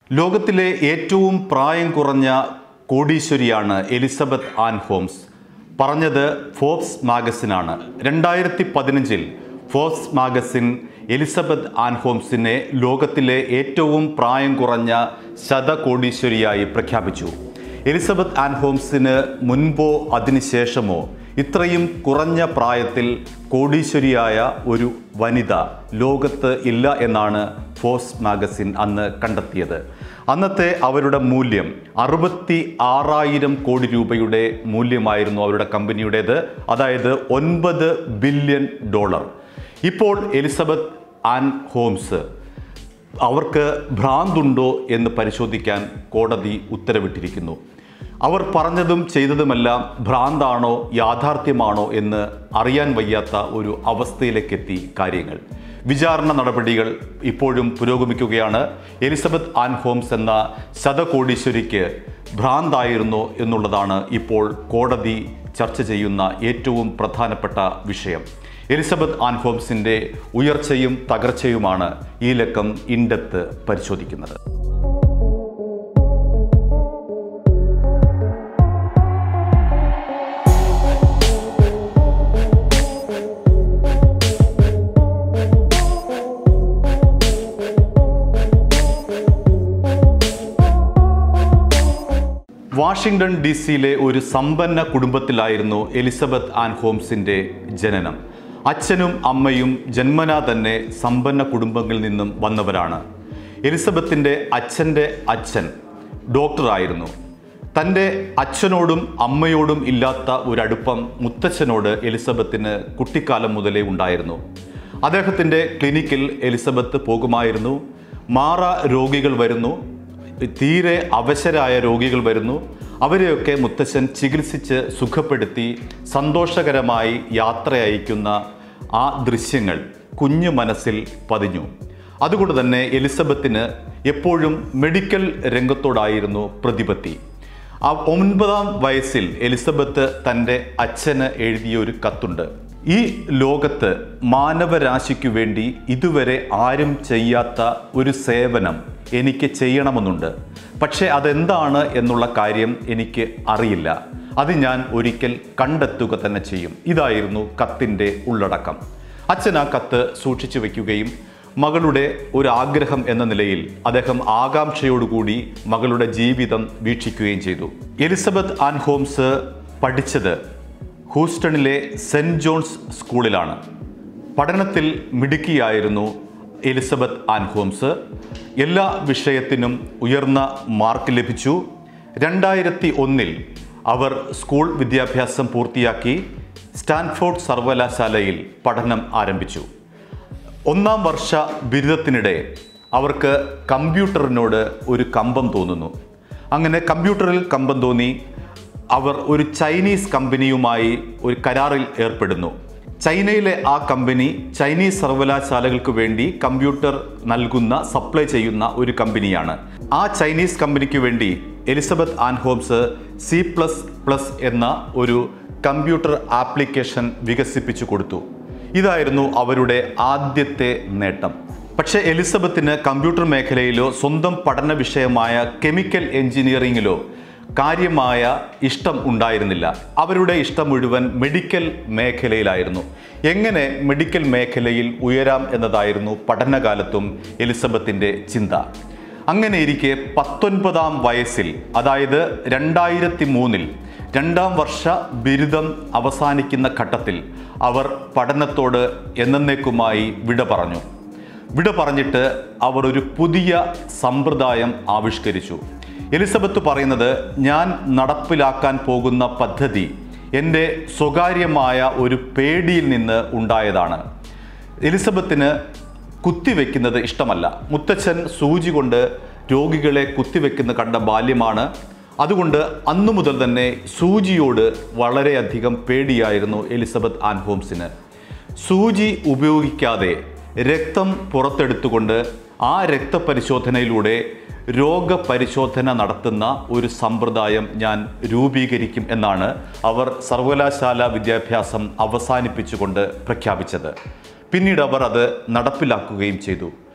ലോകത്തിലെ ഏറ്റവും പ്രായം കുറഞ്ഞ കോടീശ്വരിയാണ് എലിസബത്ത് ആൻ ഹോംസ് പറഞ്ഞത് ഫോബ്സ് മാഗസിനാണ് രണ്ടായിരത്തി പതിനഞ്ചിൽ ഫോബ്സ് മാഗസിൻ എലിസബത്ത് ആൻ ഹോംസിനെ ലോകത്തിലെ ഏറ്റവും പ്രായം കുറഞ്ഞ ശതകോടീശ്വരിയായി പ്രഖ്യാപിച്ചു എലിസബത്ത് ആൻ ഹോംസിന് മുൻപോ അതിനുശേഷമോ ഇത്രയും കുറഞ്ഞ പ്രായത്തിൽ കോടീശ്വരിയായ ഒരു വനിത ലോകത്ത് ഇല്ല എന്നാണ് ഫോഴ്സ് മാഗസിൻ അന്ന് കണ്ടെത്തിയത് അന്നത്തെ അവരുടെ മൂല്യം അറുപത്തി ആറായിരം കോടി രൂപയുടെ മൂല്യമായിരുന്നു അവരുടെ കമ്പനിയുടേത് അതായത് ഒൻപത് ബില്യൺ ഡോളർ ഇപ്പോൾ എലിസബത്ത് ആൻ ഹോംസ് അവർക്ക് ഭ്രാന്തുണ്ടോ എന്ന് പരിശോധിക്കാൻ കോടതി ഉത്തരവിട്ടിരിക്കുന്നു അവർ പറഞ്ഞതും ചെയ്തതുമെല്ലാം ഭ്രാന്താണോ യാഥാർത്ഥ്യമാണോ എന്ന് അറിയാൻ വയ്യാത്ത ഒരു അവസ്ഥയിലേക്കെത്തി കാര്യങ്ങൾ വിചാരണ നടപടികൾ ഇപ്പോഴും പുരോഗമിക്കുകയാണ് എലിസബത്ത് ആൻ ഹോംസ് എന്ന ശതകോടീശ്വരിക്ക് ഭ്രാന്തായിരുന്നോ എന്നുള്ളതാണ് ഇപ്പോൾ കോടതി ചർച്ച ചെയ്യുന്ന ഏറ്റവും പ്രധാനപ്പെട്ട വിഷയം എലിസബത്ത് ആൻ ഹോംസിൻ്റെ ഉയർച്ചയും തകർച്ചയുമാണ് ഈ ലക്കം ഇൻഡെപ്ത് പരിശോധിക്കുന്നത് വാഷിംഗ്ടൺ ഡി സിയിലെ ഒരു സമ്പന്ന കുടുംബത്തിലായിരുന്നു എലിസബത്ത് ആൻ ഹോംസിന്റെ ജനനം അച്ഛനും അമ്മയും ജന്മനാ തന്നെ സമ്പന്ന കുടുംബങ്ങളിൽ നിന്നും വന്നവരാണ് എലിസബത്തിൻ്റെ അച്ഛൻ്റെ അച്ഛൻ ഡോക്ടറായിരുന്നു തൻ്റെ അച്ഛനോടും അമ്മയോടും ഇല്ലാത്ത ഒരു അടുപ്പം മുത്തച്ഛനോട് എലിസബത്തിന് കുട്ടിക്കാലം മുതലേ ഉണ്ടായിരുന്നു അദ്ദേഹത്തിൻ്റെ ക്ലിനിക്കിൽ എലിസബത്ത് പോകുമായിരുന്നു മാറ രോഗികൾ വരുന്നു തീരെ അവശരായ രോഗികൾ വരുന്നു അവരെയൊക്കെ മുത്തച്ഛൻ ചികിത്സിച്ച് സുഖപ്പെടുത്തി സന്തോഷകരമായി യാത്ര അയക്കുന്ന ആ ദൃശ്യങ്ങൾ കുഞ്ഞു മനസ്സിൽ പതിഞ്ഞു അതുകൊണ്ട് തന്നെ എലിസബത്തിന് എപ്പോഴും മെഡിക്കൽ രംഗത്തോടായിരുന്നു പ്രതിപത്തി ആ ഒൻപതാം വയസ്സിൽ എലിസബത്ത് തൻ്റെ അച്ഛന് എഴുതിയ ഒരു കത്തുണ്ട് ഈ ലോകത്ത് മാനവരാശിക്കു വേണ്ടി ഇതുവരെ ആരും ചെയ്യാത്ത ഒരു സേവനം എനിക്ക് ചെയ്യണമെന്നുണ്ട് പക്ഷേ അതെന്താണ് എന്നുള്ള കാര്യം എനിക്ക് അറിയില്ല അത് ഞാൻ ഒരിക്കൽ കണ്ടെത്തുക തന്നെ ചെയ്യും ഇതായിരുന്നു കത്തിൻ്റെ ഉള്ളടക്കം അച്ഛൻ ആ കത്ത് സൂക്ഷിച്ചു വയ്ക്കുകയും മകളുടെ ഒരു ആഗ്രഹം എന്ന നിലയിൽ അദ്ദേഹം ആകാംക്ഷയോടുകൂടി മകളുടെ ജീവിതം വീക്ഷിക്കുകയും ചെയ്തു എലിസബത്ത് ആൻ ഹോംസ് പഠിച്ചത് ഹൂസ്റ്റണിലെ സെൻറ് ജോൺസ് സ്കൂളിലാണ് പഠനത്തിൽ മിടുക്കിയായിരുന്നു എലിസബത്ത് ആൻ ഹോംസ് എല്ലാ വിഷയത്തിനും ഉയർന്ന മാർക്ക് ലഭിച്ചു രണ്ടായിരത്തി ഒന്നിൽ അവർ സ്കൂൾ വിദ്യാഭ്യാസം പൂർത്തിയാക്കി സ്റ്റാൻഫോർഡ് സർവകലാശാലയിൽ പഠനം ആരംഭിച്ചു ഒന്നാം വർഷ ബിരുദത്തിനിടെ അവർക്ക് കമ്പ്യൂട്ടറിനോട് ഒരു കമ്പം തോന്നുന്നു അങ്ങനെ കമ്പ്യൂട്ടറിൽ കമ്പം തോന്നി അവർ ഒരു ചൈനീസ് കമ്പനിയുമായി ഒരു കരാറിൽ ഏർപ്പെടുന്നു ചൈനയിലെ ആ കമ്പനി ചൈനീസ് സർവകലാശാലകൾക്ക് വേണ്ടി കമ്പ്യൂട്ടർ നൽകുന്ന സപ്ലൈ ചെയ്യുന്ന ഒരു കമ്പനിയാണ് ആ ചൈനീസ് കമ്പനിക്ക് വേണ്ടി Elizabeth Ann Holmes C plus plus എന്ന ഒരു കമ്പ്യൂട്ടർ ആപ്ലിക്കേഷൻ വികസിപ്പിച്ചു കൊടുത്തു ഇതായിരുന്നു അവരുടെ ആദ്യത്തെ നേട്ടം പക്ഷേ എലിസബത്തിന് കമ്പ്യൂട്ടർ മേഖലയിലോ സ്വന്തം പഠന വിഷയമായ കെമിക്കൽ എഞ്ചിനീയറിംഗിലോ കാര്യമായ ഇഷ്ടം ഉണ്ടായിരുന്നില്ല അവരുടെ ഇഷ്ടം മുഴുവൻ മെഡിക്കൽ മേഖലയിലായിരുന്നു എങ്ങനെ മെഡിക്കൽ മേഖലയിൽ ഉയരാം എന്നതായിരുന്നു പഠനകാലത്തും എലിസബത്തിൻ്റെ ചിന്ത അങ്ങനെ ഇരിക്കെ പത്തൊൻപതാം വയസ്സിൽ അതായത് രണ്ടായിരത്തി മൂന്നിൽ രണ്ടാം വർഷ ബിരുദം അവസാനിക്കുന്ന ഘട്ടത്തിൽ അവർ പഠനത്തോട് എന്നേക്കുമായി വിട പറഞ്ഞു വിട പറഞ്ഞിട്ട് അവർ ഒരു പുതിയ സമ്പ്രദായം ആവിഷ്കരിച്ചു എലിസബത്ത് പറയുന്നത് ഞാൻ നടപ്പിലാക്കാൻ പോകുന്ന പദ്ധതി എൻ്റെ സ്വകാര്യമായ ഒരു പേടിയിൽ നിന്ന് ഉണ്ടായതാണ് എലിസബത്തിന് കുത്തിവെക്കുന്നത് ഇഷ്ടമല്ല മുത്തച്ഛൻ സൂചി കൊണ്ട് രോഗികളെ കുത്തിവെക്കുന്ന കണ്ട ബാല്യമാണ് അതുകൊണ്ട് അന്നു മുതൽ തന്നെ സൂചിയോട് വളരെയധികം പേടിയായിരുന്നു എലിസബത്ത് ആൻ ഹോംസിന് സൂചി ഉപയോഗിക്കാതെ രക്തം പുറത്തെടുത്തുകൊണ്ട് ആ രക്തപരിശോധനയിലൂടെ രോഗപരിശോധന നടത്തുന്ന ഒരു സമ്പ്രദായം ഞാൻ രൂപീകരിക്കും എന്നാണ് അവർ സർവകലാശാല വിദ്യാഭ്യാസം അവസാനിപ്പിച്ചുകൊണ്ട് പ്രഖ്യാപിച്ചത് പിന്നീട് അവർ അത് നടപ്പിലാക്കുകയും ചെയ്തു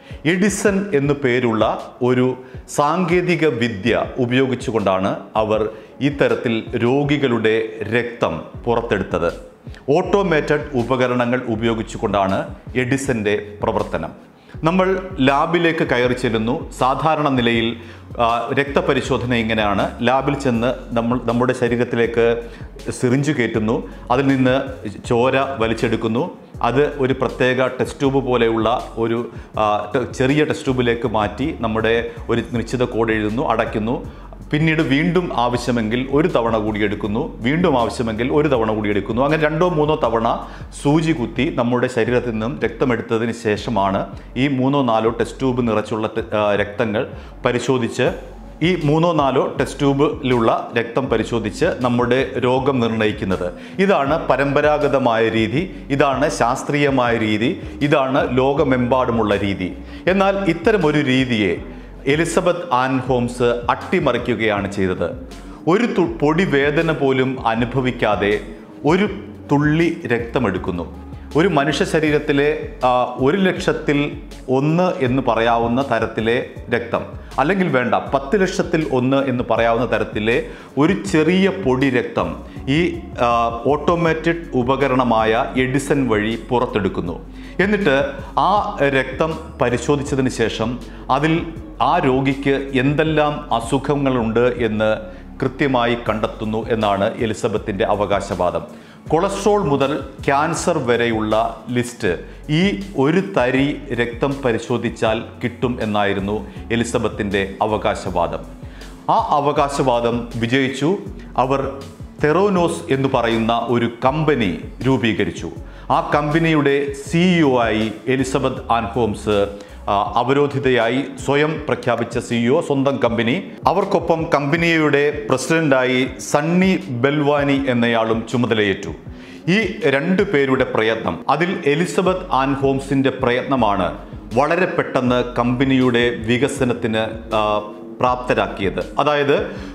എഡിസൺ എന്നു പേരുള്ള ഒരു സാങ്കേതിക വിദ്യ ഉപയോഗിച്ചുകൊണ്ടാണ് അവർ ഇത്തരത്തിൽ രോഗികളുടെ രക്തം പുറത്തെടുത്തത് ഓട്ടോമേറ്റഡ് ഉപകരണങ്ങൾ ഉപയോഗിച്ചുകൊണ്ടാണ് എഡിസന്റെ പ്രവർത്തനം നമ്മൾ ലാബിലേക്ക് കയറി ചെല്ലുന്നു സാധാരണ നിലയിൽ ആ, രക്തപരിശോധന ഇങ്ങനെയാണ് ലാബിൽ ചെന്ന് നമ്മൾ നമ്മുടെ ശരീരത്തിലേക്ക് സിറിഞ്ച് കയറ്റുന്നു അതിൽ നിന്ന് ചോര വലിച്ചെടുക്കുന്നു അത് ഒരു പ്രത്യേക ടെസ്റ്റ് ട്യൂബ് പോലെയുള്ള ഒരു ആ, ടെ- ചെറിയ ടെസ്റ്റ് ട്യൂബിലേക്ക് മാറ്റി നമ്മുടെ ഒരു നിശ്ചിത കോഡ് എഴുതുന്നു അടയ്ക്കുന്നു പിന്നീട് വീണ്ടും ആവശ്യമെങ്കിൽ ഒരു തവണ കൂടി എടുക്കുന്നു വീണ്ടും ആവശ്യമെങ്കിൽ ഒരു തവണ കൂടി എടുക്കുന്നു അങ്ങനെ രണ്ടോ മൂന്നോ തവണ സൂചി കുത്തി നമ്മുടെ ശരീരത്തിൽ നിന്നും രക്തമെടുത്തതിന് ശേഷമാണ് ഈ മൂന്നോ നാലോ ടെസ്റ്റ് ട്യൂബ് നിറച്ചുള്ള ടെ- ആ, രക്തങ്ങൾ പരിശോധിച്ച് ഈ മൂന്നോ നാലോ ടെസ്റ്റ് ട്യൂബിലുള്ള രക്തം പരിശോധിച്ച് നമ്മുടെ രോഗം നിർണ്ണയിക്കുന്നത് ഇതാണ് പരമ്പരാഗതമായ രീതി ഇതാണ് ശാസ്ത്രീയമായ രീതി ഇതാണ് ലോകമെമ്പാടുമുള്ള രീതി എന്നാൽ ഇത്തരമൊരു രീതിയെ എലിസബത്ത് ആൻ ഹോംസ് അട്ടിമറിക്കുകയാണ് ചെയ്തത് ഒരു തു പൊടി വേദന പോലും അനുഭവിക്കാതെ ഒരു തുള്ളി രക്തമെടുക്കുന്നു ഒരു മനുഷ്യ ശരീരത്തിലെ ആ, ഒരു ലക്ഷത്തിൽ ഒന്ന് എന്ന് പറയാവുന്ന തരത്തിലെ രക്തം അല്ലെങ്കിൽ വേണ്ട പത്ത് ലക്ഷത്തിൽ ഒന്ന് എന്ന് പറയാവുന്ന തരത്തിലെ ഒരു ചെറിയ പൊടി രക്തം ഈ ഓട്ടോമാറ്റഡ് ഉപകരണമായ എഡിസൺ വഴി പുറത്തെടുക്കുന്നു എന്നിട്ട് ആ രക്തം പരിശോധിച്ചതിന് ശേഷം അതിൽ ആ രോഗിക്ക് എന്തെല്ലാം അസുഖങ്ങളുണ്ട് എന്ന് കൃത്യമായി കണ്ടെത്തുന്നു എന്നാണ് എലിസബത്തിൻ്റെ അവകാശവാദം കൊളസ്ട്രോൾ മുതൽ ക്യാൻസർ വരെയുള്ള ലിസ്റ്റ് ഈ ഒരു തരി രക്തം പരിശോധിച്ചാൽ കിട്ടും എന്നായിരുന്നു എലിസബത്തിൻ്റെ അവകാശവാദം ആ അവകാശവാദം വിജയിച്ചു അവർ തെറോനോസ് എന്ന് പറയുന്ന ഒരു കമ്പനി രൂപീകരിച്ചു ആ കമ്പനിയുടെ സിഇഒ ആയി എലിസബത്ത് ആൻ ഹോംസ് ആ, അവരോധിതയായി സ്വയം പ്രഖ്യാപിച്ച സിഇഒ സ്വന്തം കമ്പനി അവർക്കൊപ്പം കമ്പനിയുടെ പ്രസിഡന്റായി സണ്ണി ബെൽവാനി എന്നയാളും ചുമതലയേറ്റു ഈ രണ്ടു പേരുടെ പ്രയത്നം അതിൽ എലിസബത്ത് ആൻ ഹോംസിന്റെ പ്രയത്നമാണ് വളരെ പെട്ടെന്ന് കമ്പനിയുടെ വികസനത്തിന് ആ, പ്രാപ്തരാക്കിയത് അതായത്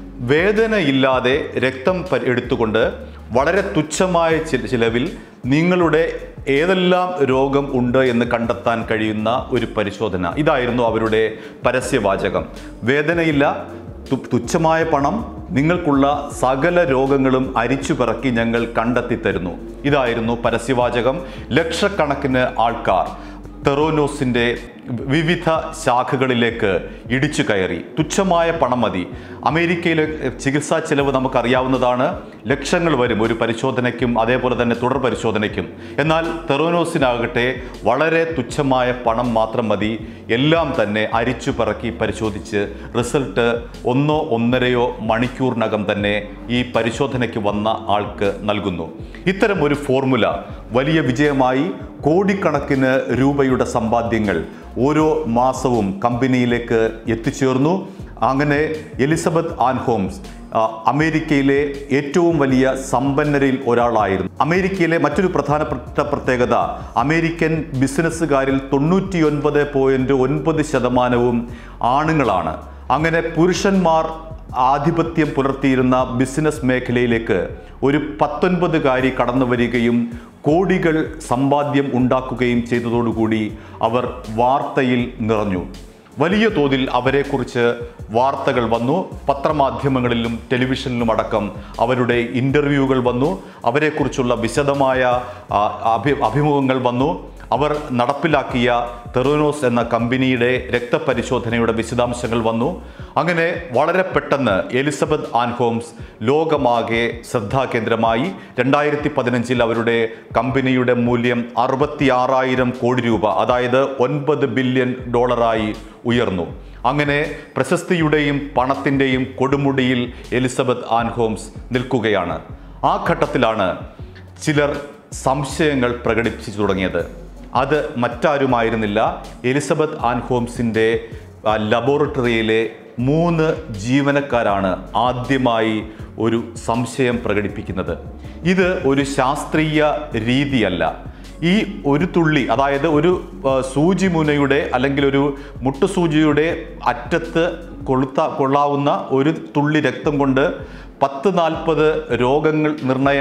വേദനയില്ലാതെ രക്തം പ- എടുത്തുകൊണ്ട് വളരെ തുച്ഛമായ ചി- ചിലവിൽ നിങ്ങളുടെ ഏതെല്ലാം രോഗം ഉണ്ട് എന്ന് കണ്ടെത്താൻ കഴിയുന്ന ഒരു പരിശോധന ഇതായിരുന്നു അവരുടെ പരസ്യവാചകം വേദനയില്ല തു- തുച്ഛമായ പണം നിങ്ങൾക്കുള്ള സകല രോഗങ്ങളും അരിച്ചു പിറക്കി ഞങ്ങൾ കണ്ടെത്തി തരുന്നു ഇതായിരുന്നു പരസ്യവാചകം ലക്ഷക്കണക്കിന് ആൾക്കാർ തെറോനോസിൻ്റെ വിവിധ ശാഖകളിലേക്ക് ഇടിച്ചു കയറി തുച്ഛമായ പണം മതി അമേരിക്കയിലെ ചികിത്സാ ചെലവ് നമുക്കറിയാവുന്നതാണ് ലക്ഷങ്ങൾ വരും ഒരു പരിശോധനയ്ക്കും അതേപോലെ തന്നെ തുടർ പരിശോധനയ്ക്കും എന്നാൽ തെറോനോസിനാകട്ടെ വളരെ തുച്ഛമായ പണം മാത്രം മതി എല്ലാം തന്നെ അരിച്ചു പറക്കി പരിശോധിച്ച് റിസൾട്ട് ഒന്നോ ഒന്നരയോ മണിക്കൂറിനകം തന്നെ ഈ പരിശോധനയ്ക്ക് വന്ന ആൾക്ക് നൽകുന്നു ഇത്തരം ഒരു ഫോർമുല വലിയ വിജയമായി കോടിക്കണക്കിന് രൂപയുടെ സമ്പാദ്യങ്ങൾ ഓരോ മാസവും കമ്പനിയിലേക്ക് എത്തിച്ചേർന്നു അങ്ങനെ എലിസബത്ത് ആൻ ഹോംസ് ആ, അമേരിക്കയിലെ ഏറ്റവും വലിയ സമ്പന്നരിൽ ഒരാളായിരുന്നു അമേരിക്കയിലെ മറ്റൊരു പ്രധാനപ്പെട്ട പ്രത്യേകത അമേരിക്കൻ ബിസിനസ്സുകാരിൽ തൊണ്ണൂറ്റിയൊൻപത് പോയിന്റ് ഒൻപത് ശതമാനവും ആണുങ്ങളാണ് അങ്ങനെ പുരുഷന്മാർ ആധിപത്യം പുലർത്തിയിരുന്ന ബിസിനസ് മേഖലയിലേക്ക് ഒരു പത്തൊൻപതുകാരി കടന്നു വരികയും കോടികൾ സമ്പാദ്യം ഉണ്ടാക്കുകയും ചെയ്തതോടുകൂടി അവർ വാർത്തയിൽ നിറഞ്ഞു വലിയ തോതിൽ അവരെക്കുറിച്ച് വാർത്തകൾ വന്നു പത്രമാധ്യമങ്ങളിലും ടെലിവിഷനിലും അടക്കം അവരുടെ ഇൻ്റർവ്യൂകൾ വന്നു അവരെക്കുറിച്ചുള്ള വിശദമായ ആ, അഭി അഭിമുഖങ്ങൾ വന്നു അവർ നടപ്പിലാക്കിയ തെറോനോസ് എന്ന കമ്പനിയുടെ രക്തപരിശോധനയുടെ വിശദാംശങ്ങൾ വന്നു അങ്ങനെ വളരെ പെട്ടെന്ന് എലിസബത്ത് ആൻ ഹോംസ് ലോകമാകെ ശ്രദ്ധാകേന്ദ്രമായി രണ്ടായിരത്തി പതിനഞ്ചിൽ അവരുടെ കമ്പനിയുടെ മൂല്യം അറുപത്തി ആറായിരം കോടി രൂപ അതായത് ഒൻപത് ബില്യൺ ഡോളറായി ഉയർന്നു അങ്ങനെ പ്രശസ്തിയുടെയും പണത്തിൻ്റെയും കൊടുമുടിയിൽ എലിസബത്ത് ആൻ ഹോംസ് നിൽക്കുകയാണ് ആ ഘട്ടത്തിലാണ് ചിലർ സംശയങ്ങൾ പ്രകടിപ്പിച്ചു തുടങ്ങിയത് അത് മറ്റാരുമായിരുന്നില്ല എലിസബത്ത് ആൻ ഹോംസിൻ്റെ ആ, ലബോറട്ടറിയിലെ മൂന്ന് ജീവനക്കാരാണ് ആദ്യമായി ഒരു സംശയം പ്രകടിപ്പിക്കുന്നത് ഇത് ഒരു ശാസ്ത്രീയ രീതിയല്ല ഈ ഒരു തുള്ളി അതായത് ഒരു ആ, സൂചി മുനയുടെ അല്ലെങ്കിൽ ഒരു മുട്ടുസൂചിയുടെ അറ്റത്ത് കൊളുത്ത കൊള്ളാവുന്ന ഒരു തുള്ളി രക്തം കൊണ്ട് പത്ത് നാൽപ്പത് രോഗങ്ങൾ നിർണയം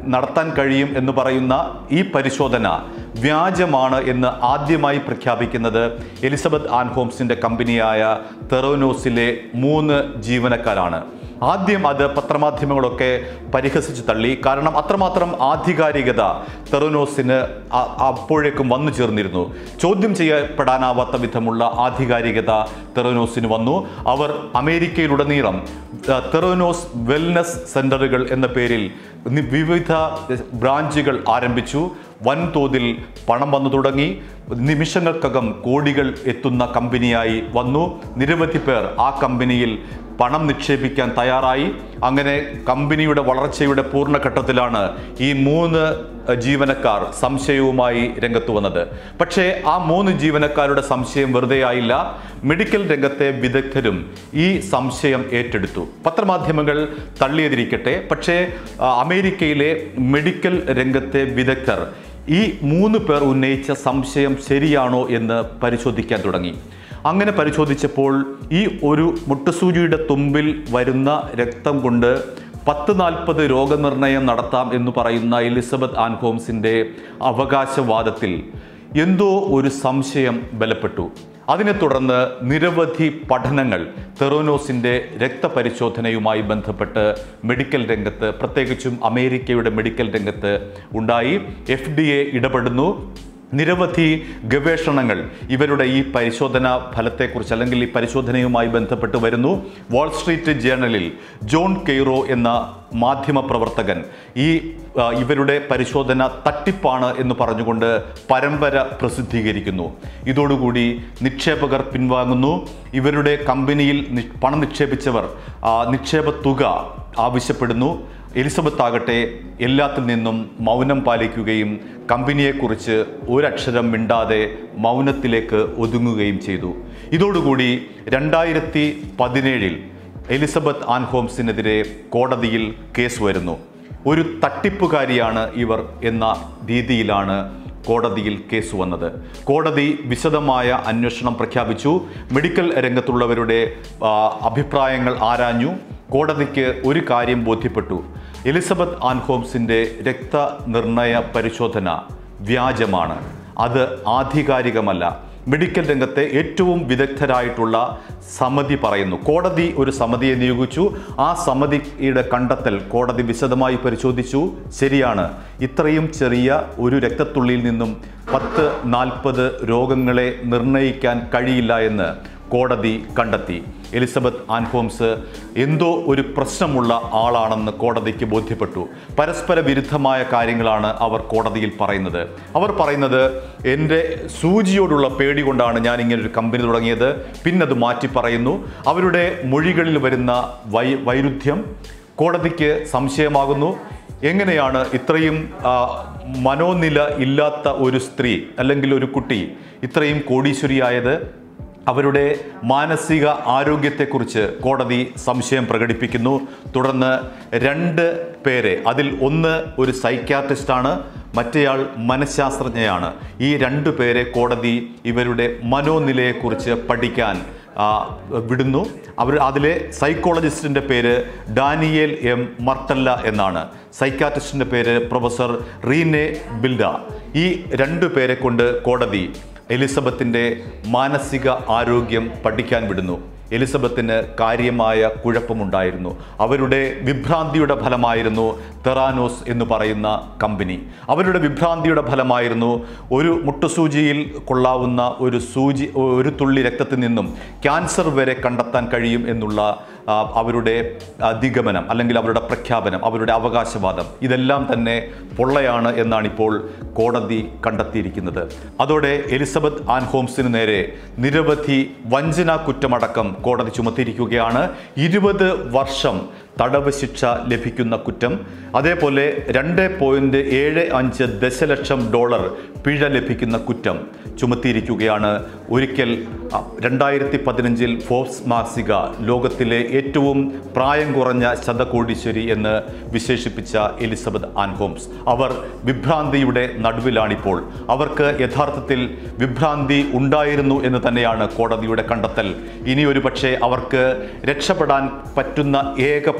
നടത്താൻ കഴിയും എന്ന് പറയുന്ന ഈ പരിശോധന വ്യാജമാണ് എന്ന് ആദ്യമായി പ്രഖ്യാപിക്കുന്നത് എലിസബത്ത് ആൻ ഹോംസിന്റെ കമ്പനിയായ തെറോനോസിലെ മൂന്ന് ജീവനക്കാരാണ് ആദ്യം അത് പത്രമാധ്യമങ്ങളൊക്കെ പരിഹസിച്ച് തള്ളി കാരണം അത്രമാത്രം ആധികാരികത തെറോനോസിന് അ- അപ്പോഴേക്കും വന്നു ചേർന്നിരുന്നു ചോദ്യം ചെയ്യപ്പെടാനാവാത്ത വിധമുള്ള ആധികാരികത തെറോനോസിന് വന്നു അവർ അമേരിക്കയിലുടനീളം ആ, തെറോനോസ് വെൽനസ് സെന്ററുകൾ എന്ന പേരിൽ നി- വിവിധ ബ്രാഞ്ചുകൾ ആരംഭിച്ചു വൻതോതിൽ പണം വന്നു തുടങ്ങി നിമിഷങ്ങൾക്കകം കോടികൾ എത്തുന്ന കമ്പനിയായി വന്നു നിരവധി പേർ ആ കമ്പനിയിൽ പണം നിക്ഷേപിക്കാൻ തയ്യാറായി അങ്ങനെ കമ്പനിയുടെ വളർച്ചയുടെ പൂർണ്ണഘട്ടത്തിലാണ് ഈ മൂന്ന് അഹ്, ജീവനക്കാർ സംശയവുമായി രംഗത്ത് വന്നത് പക്ഷേ ആ മൂന്ന് ജീവനക്കാരുടെ സംശയം വെറുതെ ആയില്ല മെഡിക്കൽ രംഗത്തെ വിദഗ്ധരും ഈ സംശയം ഏറ്റെടുത്തു പത്രമാധ്യമങ്ങൾ തള്ളിയതിരിക്കട്ടെ പക്ഷേ ആ, അമേരിക്കയിലെ മെഡിക്കൽ രംഗത്തെ വിദഗ്ധർ ഈ മൂന്ന് പേർ ഉന്നയിച്ച സംശയം ശരിയാണോ എന്ന് പരിശോധിക്കാൻ തുടങ്ങി അങ്ങനെ പരിശോധിച്ചപ്പോൾ ഈ ഒരു മുട്ടുസൂചിയുടെ തുമ്പിൽ വരുന്ന രക്തം കൊണ്ട് പത്ത് നാൽപ്പത് രോഗനിർണയം നടത്താം എന്ന് പറയുന്ന എലിസബത്ത് ആൻ ഹോംസിൻ്റെ അവകാശവാദത്തിൽ എന്തോ ഒരു സംശയം ബലപ്പെട്ടു അതിനെ തുടർന്ന് നിരവധി പഠനങ്ങൾ തെറോനോസിൻ്റെ രക്തപരിശോധനയുമായി ബന്ധപ്പെട്ട് മെഡിക്കൽ രംഗത്ത് പ്രത്യേകിച്ചും അമേരിക്കയുടെ മെഡിക്കൽ രംഗത്ത് ഉണ്ടായി എഫ് ഡി എ ഇടപെടുന്നു നിരവധി ഗവേഷണങ്ങൾ ഇവരുടെ ഈ പരിശോധന ഫലത്തെക്കുറിച്ച് അല്ലെങ്കിൽ ഈ പരിശോധനയുമായി ബന്ധപ്പെട്ട് വരുന്നു വാൾ സ്ട്രീറ്റ് ജേർണലിൽ ജോൺ കെയ്റോ എന്ന മാധ്യമ പ്രവർത്തകൻ ഈ ആ, ഇവരുടെ പരിശോധന തട്ടിപ്പാണ് എന്ന് പറഞ്ഞുകൊണ്ട് പരമ്പര പ്രസിദ്ധീകരിക്കുന്നു ഇതോടുകൂടി നിക്ഷേപകർ പിൻവാങ്ങുന്നു ഇവരുടെ കമ്പനിയിൽ നി- പണം നിക്ഷേപിച്ചവർ ആ, നിക്ഷേപ തുക ആവശ്യപ്പെടുന്നു എലിസബത്ത് ആകട്ടെ എല്ലാത്തിൽ നിന്നും മൗനം പാലിക്കുകയും കമ്പനിയെക്കുറിച്ച് ഒരക്ഷരം മിണ്ടാതെ മൗനത്തിലേക്ക് ഒതുങ്ങുകയും ചെയ്തു ഇതോടുകൂടി രണ്ടായിരത്തി പതിനേഴിൽ എലിസബത്ത് ആൻ ഹോംസിനെതിരെ കോടതിയിൽ കേസ് വരുന്നു ഒരു തട്ടിപ്പുകാരിയാണ് ഇവർ എന്ന രീതിയിലാണ് കോടതിയിൽ കേസ് വന്നത് കോടതി വിശദമായ അന്വേഷണം പ്രഖ്യാപിച്ചു മെഡിക്കൽ രംഗത്തുള്ളവരുടെ ആ, അഭിപ്രായങ്ങൾ ആരാഞ്ഞു കോടതിക്ക് ഒരു കാര്യം ബോധ്യപ്പെട്ടു എലിസബത്ത് ആൻ ഹോംസിൻ്റെ രക്തനിർണയ പരിശോധന വ്യാജമാണ് അത് ആധികാരികമല്ല മെഡിക്കൽ രംഗത്തെ ഏറ്റവും വിദഗ്ധരായിട്ടുള്ള സമിതി പറയുന്നു കോടതി ഒരു സമിതിയെ നിയോഗിച്ചു ആ സമിതിയുടെ കണ്ടെത്തൽ കോടതി വിശദമായി പരിശോധിച്ചു ശരിയാണ് ഇത്രയും ചെറിയ ഒരു രക്തത്തുള്ളിയിൽ നിന്നും പത്ത് നാൽപ്പത് രോഗങ്ങളെ നിർണ്ണയിക്കാൻ കഴിയില്ല എന്ന് കോടതി കണ്ടെത്തി എലിസബത്ത് ആൻ ഹോംസ് എന്തോ ഒരു പ്രശ്നമുള്ള ആളാണെന്ന് കോടതിക്ക് ബോധ്യപ്പെട്ടു പരസ്പര വിരുദ്ധമായ കാര്യങ്ങളാണ് അവർ കോടതിയിൽ പറയുന്നത് അവർ പറയുന്നത് എൻ്റെ സൂചിയോടുള്ള പേടി കൊണ്ടാണ് ഞാൻ ഇങ്ങനെ ഒരു കമ്പനി തുടങ്ങിയത് പിന്നത് മാറ്റി പറയുന്നു അവരുടെ മൊഴികളിൽ വരുന്ന വൈ വൈരുദ്ധ്യം കോടതിക്ക് സംശയമാകുന്നു എങ്ങനെയാണ് ഇത്രയും ആ, മനോനില ഇല്ലാത്ത ഒരു സ്ത്രീ അല്ലെങ്കിൽ ഒരു കുട്ടി ഇത്രയും കോടീശ്വരിയായത് അവരുടെ മാനസിക ആരോഗ്യത്തെക്കുറിച്ച് കോടതി സംശയം പ്രകടിപ്പിക്കുന്നു തുടർന്ന് രണ്ട് പേരെ അതിൽ ഒന്ന് ഒരു സൈക്യാട്രിസ്റ്റാണ് മറ്റേയാൾ മനഃശാസ്ത്രജ്ഞയാണ് ഈ രണ്ടു പേരെ കോടതി ഇവരുടെ മനോനിലയെക്കുറിച്ച് പഠിക്കാൻ ആ, വിടുന്നു അവർ അതിലെ സൈക്കോളജിസ്റ്റിൻ്റെ പേര് ഡാനിയേൽ എം മർട്ടല്ല എന്നാണ് സൈക്കാട്രിസ്റ്റിൻ്റെ പേര് പ്രൊഫസർ റീനെ ബിൽഡ ഈ രണ്ടു പേരെ കൊണ്ട് കോടതി എലിസബത്തിൻ്റെ മാനസിക ആരോഗ്യം പഠിക്കാൻ വിടുന്നു എലിസബത്തിന് കാര്യമായ കുഴപ്പമുണ്ടായിരുന്നു അവരുടെ വിഭ്രാന്തിയുടെ ഫലമായിരുന്നു തെറാനോസ് എന്ന് പറയുന്ന കമ്പനി അവരുടെ വിഭ്രാന്തിയുടെ ഫലമായിരുന്നു ഒരു മുട്ടുസൂചിയിൽ കൊള്ളാവുന്ന ഒരു സൂചി ഒരു തുള്ളി രക്തത്തിൽ നിന്നും ക്യാൻസർ വരെ കണ്ടെത്താൻ കഴിയും എന്നുള്ള ആ, അവരുടെ ആ, നിഗമനം അല്ലെങ്കിൽ അവരുടെ പ്രഖ്യാപനം അവരുടെ അവകാശവാദം ഇതെല്ലാം തന്നെ പൊള്ളയാണ് എന്നാണ് ഇപ്പോൾ കോടതി കണ്ടെത്തിയിരിക്കുന്നത് അതോടെ എലിസബത്ത് ആൻ ഹോംസിന് നേരെ നിരവധി വഞ്ചന കുറ്റമടക്കം കോടതി ചുമത്തിയിരിക്കുകയാണ് ഇരുപത് വർഷം തടവ് ശിക്ഷ ലഭിക്കുന്ന കുറ്റം അതേപോലെ രണ്ട് പോയിന്റ് ഏഴ് അഞ്ച് ദശലക്ഷം ഡോളർ പിഴ ലഭിക്കുന്ന കുറ്റം ചുമത്തിയിരിക്കുകയാണ് ഒരിക്കൽ അ, രണ്ടായിരത്തി പതിനഞ്ചിൽ ഫോബ്സ് മാസിക ലോകത്തിലെ ഏറ്റവും പ്രായം കുറഞ്ഞ ശതകോടീശ്വരി എന്ന് വിശേഷിപ്പിച്ച എലിസബത്ത് ആൻ ഹോംസ് അവർ വിഭ്രാന്തിയുടെ നടുവിലാണിപ്പോൾ അവർക്ക് യഥാർത്ഥത്തിൽ വിഭ്രാന്തി ഉണ്ടായിരുന്നു എന്ന് തന്നെയാണ് കോടതിയുടെ കണ്ടെത്തൽ ഇനി ഒരു പക്ഷേ അവർക്ക് രക്ഷപ്പെടാൻ പറ്റുന്ന ഏക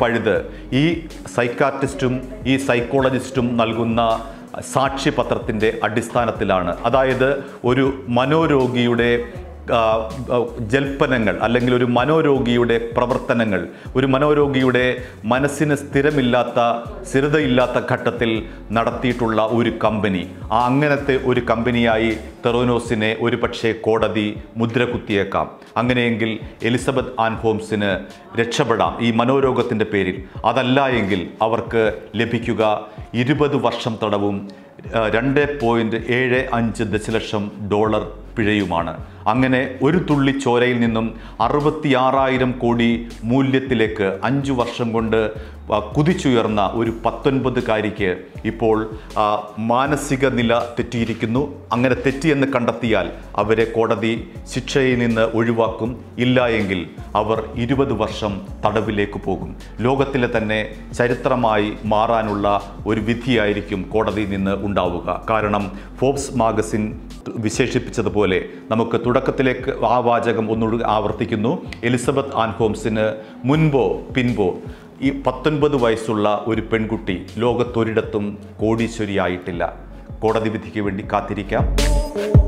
പഴുത് ഈ സൈക്കാട്രിസ്റ്റും ഈ സൈക്കോളജിസ്റ്റും നൽകുന്ന സാക്ഷ്യപത്രത്തിൻ്റെ അടിസ്ഥാനത്തിലാണ് അതായത് ഒരു മനോരോഗിയുടെ ആ, ആ, ജൽപ്പനങ്ങൾ അല്ലെങ്കിൽ ഒരു മനോരോഗിയുടെ പ്രവർത്തനങ്ങൾ ഒരു മനോരോഗിയുടെ മനസ്സിന് സ്ഥിരമില്ലാത്ത സ്ഥിരതയില്ലാത്ത ഘട്ടത്തിൽ നടത്തിയിട്ടുള്ള ഒരു കമ്പനി ആ അങ്ങനത്തെ ഒരു കമ്പനിയായി തെറോനോസിനെ ഒരു പക്ഷേ കോടതി മുദ്ര കുത്തിയേക്കാം അങ്ങനെയെങ്കിൽ എലിസബത്ത് ആൻ ഹോംസിന് രക്ഷപ്പെടാം ഈ മനോരോഗത്തിൻ്റെ പേരിൽ അതല്ല എങ്കിൽ അവർക്ക് ലഭിക്കുക ഇരുപത് വർഷം തടവും ആ, രണ്ട് പോയിൻറ്റ് ഏഴ് അഞ്ച് ദശലക്ഷം ഡോളർ പിഴയുമാണ് അങ്ങനെ ഒരു തുള്ളി ചോരയിൽ നിന്നും അറുപത്തിയാറായിരം കോടി മൂല്യത്തിലേക്ക് അഞ്ചു വർഷം കൊണ്ട് ആ, കുതിച്ചുയർന്ന ഒരു പത്തൊൻപതുകാരിക്ക് ഇപ്പോൾ ആ, മാനസിക നില തെറ്റിയിരിക്കുന്നു അങ്ങനെ തെറ്റിയെന്ന് കണ്ടെത്തിയാൽ അവരെ കോടതി ശിക്ഷയിൽ നിന്ന് ഒഴിവാക്കും ഇല്ല എങ്കിൽ അവർ ഇരുപത് വർഷം തടവിലേക്ക് പോകും ലോകത്തിലെ തന്നെ ചരിത്രമായി മാറാനുള്ള ഒരു വിധിയായിരിക്കും കോടതിയിൽ നിന്ന് ഉണ്ടാവുക കാരണം ഫോബ്സ് മാഗസിൻ വിശേഷിപ്പിച്ചതുപോലെ നമുക്ക് തുടക്കത്തിലേക്ക് ആ വാചകം ഒന്നുകൂടി ആവർത്തിക്കുന്നു എലിസബത്ത് ആൻ ഹോംസിന് മുൻപോ പിൻപോ ഈ പത്തൊൻപത് വയസ്സുള്ള ഒരു പെൺകുട്ടി ലോകത്തൊരിടത്തും കോടീശ്വരിയായിട്ടില്ല കോടതി വിധിക്ക് വേണ്ടി കാത്തിരിക്കാം